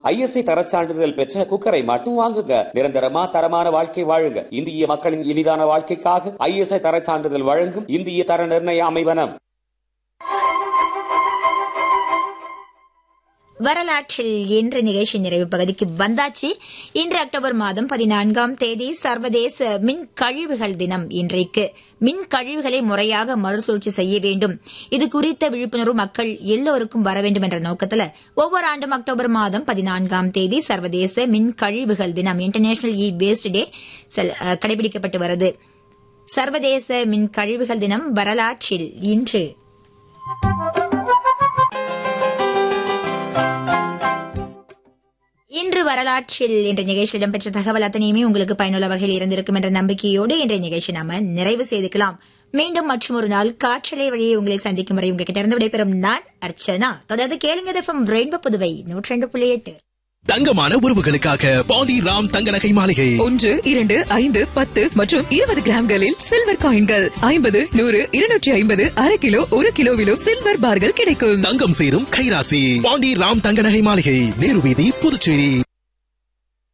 ISI தரச் சான்றிதழ் பெற்ற குக்கரை மட்டும் வாங்குங்க நிரந்தரமா தரமான வாழ்க்கை வாழுங்க இந்திய மக்களின் இனிதான வாழ்க்கைக்காக ஐஎஸ்ஐ தரச் சான்றிதழ் வழங்கும் இந்திய தர நிர்ணய அமைவனம் வரலாற்றில் இன்று நிகழ்ச்சி நிறைவு பகுதிக்கு வந்தாச்சு இன்று அக்டோபர் மாதம் பதினான்காம் தேதி சர்வதேச மின் கழிவுகள் தினம் இன்றைக்கு மின் கழிவுகளை முறையாக மறுசுழற்சி செய்ய வேண்டும் இது குறித்த விழிப்புணர்வு மக்கள் எல்லோருக்கும் வர வேண்டும் என்ற நோக்கத்தில் ஒவ்வொரு ஆண்டும் அக்டோபர் மாதம் பதினான்காம் தேதி சர்வதேச மின் கழிவுகள் தினம் இன்டர்நேஷனல் இ வேஸ்ட் டே கடைபிடிக்கப்பட்டு வருது சர்வதேச மின் கழிவுகள் தினம் வரலாற்றில் இன்று இன்று வரலாற்றில் என்ற நிகழ்ச்சியில் இடம்பெற்ற தகவல் அத்தனையுமே உங்களுக்கு பயனுள்ள வகையில் இருந்திருக்கும் என்ற நம்பிக்கையோடு இன்றைய நிகழ்ச்சி நாம நிறைவு செய்துக்கலாம் மீண்டும் மற்றும் ஒரு நாள் காற்றலை வழியை உங்களை சந்திக்கும் வரை உங்ககிட்ட இருந்து விடைபெறும் நான் அர்ச்சனா தொடர்ந்து கேளுங்க எஃப்எம் ரெயின்போ புதுவை நூற்றி ரெண்டு புள்ளி எட்டு தங்கமான உறவுகளுக்காக பாண்டி ராம் தங்க நகை மாளிகை ஒன்று இரண்டு ஐந்து பத்து மற்றும் இருபது கிராம்களில் சில்வர் காயின்கள் ஐம்பது நூறு இருநூற்றி ஐம்பது அரை கிலோ ஒரு கிலோவிலும் சில்வர் பார்கள் கிடைக்கும் தங்கம் சேரும் கைராசி பாண்டி ராம் தங்க நகை மாளிகை நேரு வீதி புதுச்சேரி